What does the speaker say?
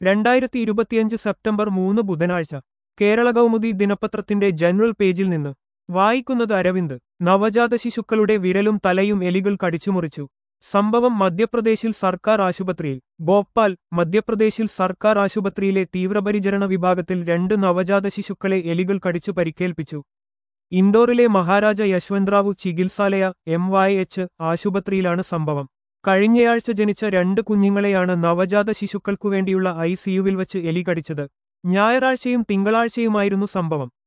രണ്ടായിരത്തി ഇരുപത്തിയഞ്ച് സെപ്റ്റംബർ മൂന്ന് ബുധനാഴ്ച കേരള കൗമുദി ദിനപത്രത്തിന്റെ ജനറൽ പേജിൽ നിന്ന് വായിക്കുന്നത് അരവിന്ദ് നവജാത ശിശുക്കളുടെ വിരലും തലയും എലികൾ കടിച്ചുമുറിച്ചു സംഭവം മധ്യപ്രദേശിൽ സർക്കാർ ആശുപത്രിയിൽ ഭോപ്പാൽ മധ്യപ്രദേശിൽ സർക്കാർ ആശുപത്രിയിലെ തീവ്രപരിചരണ വിഭാഗത്തിൽ രണ്ട് നവജാത ശിശുക്കളെ എലികൾ കടിച്ചു പരിക്കേൽപ്പിച്ചു ഇൻഡോറിലെ Maharaja Yeshwantrao Chikitsalaya M Y H ആശുപത്രിയിലാണ് സംഭവം കഴിഞ്ഞയാഴ്ച ജനിച്ച രണ്ട് കുഞ്ഞുങ്ങളെയാണ് നവജാത ശിശുക്കൾക്കുവേണ്ടിയുള്ള ഐ സിയുവിൽ വച്ച് എലി കടിച്ചത് ഞായറാഴ്ചയും തിങ്കളാഴ്ചയുമായിരുന്നു സംഭവം